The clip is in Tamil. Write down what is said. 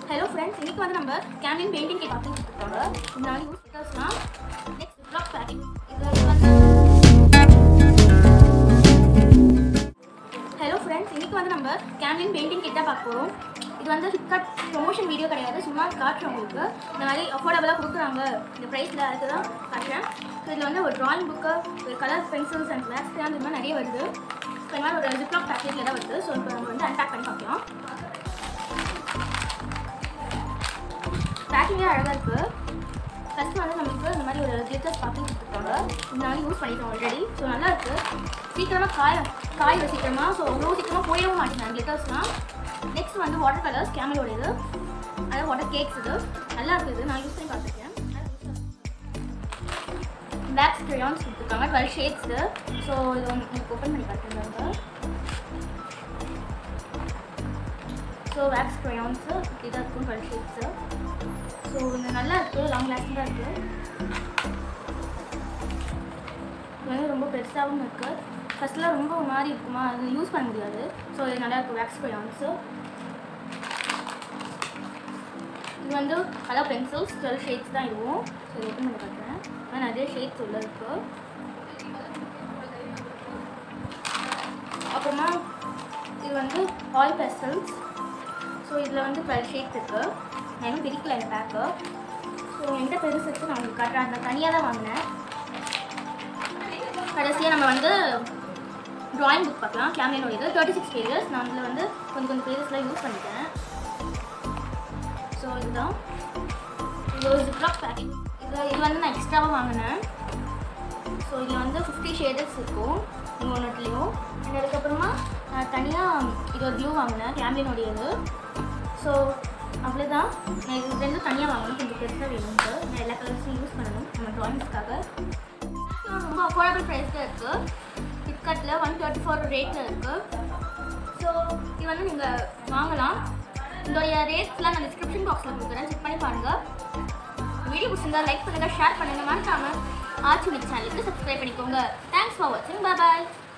ஹலோ ஃப்ரெண்ட்ஸ் இன்னைக்கு வந்து நம்ம கேண்டின் பெயிண்டிங் கிட் பார்த்துட்டு இருக்கோங்க இந்த நாள் யூஸ் பிகாஸ்லாம் நெக்ஸ்ட் பிளாக் பேக்கிங் இது வந்து ஹலோ ஃப்ரெண்ட்ஸ் இன்னைக்கு வந்து நம்ம கேண்டின் பெயிண்டிங் கிட்ட பார்க்க போகிறோம் இது வந்து ஃப்ளிப்கார்ட் ப்ரொமோஷன் வீடியோ கிடையாது சும்மா காட்டுறேன் உங்களுக்கு இந்த மாதிரி அஃபோர்டபுளாக கொடுக்குறாங்க இந்த ப்ரைஸில் அதுக்கு தான் காட்டுறேன் ஸோ இதில் வந்து ஒரு ட்ராயிங் புக்கு ஒரு கலர் பென்சில்ஸ் அண்ட் கிளாஸ் அந்த மாதிரி நிறைய வருது ஸோ இந்த மாதிரி ஒரு ஜிப்லாக் பேக்கேஜில் தான் வருது ஸோ இப்போ நம்ம வந்து அன்பேக் பண்ணி பார்க்கலாம் பேக்கிங்கே அழகாக இருக்குது ஃபஸ்ட்டு வந்து நமக்கு இந்த மாதிரி ஒரு கிளிட்டர்ஸ் பாக்கெட் கொடுத்துருக்காங்க இந்த மாதிரி யூஸ் பண்ணிட்டோம் ஆல்ரெடி ஸோ நல்லா இருக்குது சீக்கிரமாக காய காய சீக்கிரமாக ஸோ அவ்வளோ சீக்கிரமாக போயிடவும் மாட்டேங்க கிளிட்டர்ஸ்லாம் நெக்ஸ்ட் வந்து வாட்டர் கலர்ஸ் கேமலோட இது அதாவது வாட்டர் கேக்ஸ் இது நல்லா இருக்குது நான் யூஸ் பண்ணி பார்த்துருக்கேன் பேக்ஸ் க்ரையான்ஸ் கொடுத்துருக்காங்க டுவெல் ஷேட்ஸு ஸோ இது வந்து உங்களுக்கு ஓப்பன் பண்ணி காட்டுறாங்க ஸோ வேக்ஸ் க்ரையான்ஸு இதாக இருக்கும் டுவெல் ஷேட்ஸு ஸோ இது நல்லா இருக்குது லாங் லாஸ்டிங்காக இருக்குது இது வந்து ரொம்ப பெருசாகவும் இருக்குது ஃபஸ்ட்டில் ரொம்ப ஒரு மாதிரி இருக்குமா அது யூஸ் பண்ண முடியாது ஸோ இது நல்லா இருக்கும் வேக்ஸ் க்ரையான்ஸு இது வந்து கலர் பென்சில்ஸ் டுவெல் ஷேட்ஸ் தான் இதுவும் ஸோ இது ஓப்பன் பண்ணி பார்க்குறேன் ஆனால் நிறைய ஷேட்ஸ் உள்ள இருக்குது அப்புறமா இது வந்து ஆயில் பெசல்ஸ் ஸோ இதில் வந்து டுவெல் ஷேட்ஸ் இருக்குது நான் இன்னும் பிரிக்கல இந்த பேக்கு ஸோ என்கிட்ட பெருசு இருக்கு நான் உங்களுக்கு காட்டுறேன் நான் தனியாக தான் வாங்கினேன் கடைசியாக நம்ம வந்து ட்ராயிங் புக் பார்க்கலாம் கேமரனோட இது தேர்ட்டி சிக்ஸ் பேஜஸ் நான் அதில் வந்து கொஞ்சம் கொஞ்சம் பேஜஸ்லாம் யூஸ் பண்ணிட்டேன் ஸோ இதுதான் இது ஒரு ஜிப்லாக் பேக்கிங் இது இது வந்து நான் எக்ஸ்ட்ராவாக வாங்கினேன் ஸோ இதில் வந்து ஃபிஃப்டி ஷேடர்ஸ் இருக்கும் இங்கே ஒன்றுத்துலேயும் அண்ட் அதுக்கப்புறமா நான் தனியாக இது ஒரு க்ளூ வாங்கினேன் கேம்பியனோடையது ஸோ அவ்வளோதான் நான் இது ரெண்டும் தனியாக வாங்கணும் கொஞ்சம் பெருசாக வேணும்ட்டு நான் எல்லா கலர்ஸும் யூஸ் பண்ணணும் நம்ம ட்ராயிங்ஸ்க்காக ரொம்ப அஃபோர்டபுள் ப்ரைஸில் இருக்குது ஃப்ளிப்கார்ட்டில் ஒன் தேர்ட்டி ஃபோர் ரேட்டில் இருக்குது ஸோ இது வந்து நீங்கள் வாங்கலாம் இதோடைய ரேட்ஸ்லாம் நான் டிஸ்கிரிப்ஷன் பாக்ஸில் கொடுக்குறேன் செக் பண்ணி பாருங்கள் வீடியோ பிடிச்சிருந்தா லைக் பண்ணுங்கள் ஷேர் பண்ணுங்கள் மறக்காமல் ஆச்சு சேனலுக்கு சப்ஸ்கிரைப் பண்ணிக்கோங்க தேங்க்ஸ் ஃபார் வாட்சிங் பாய்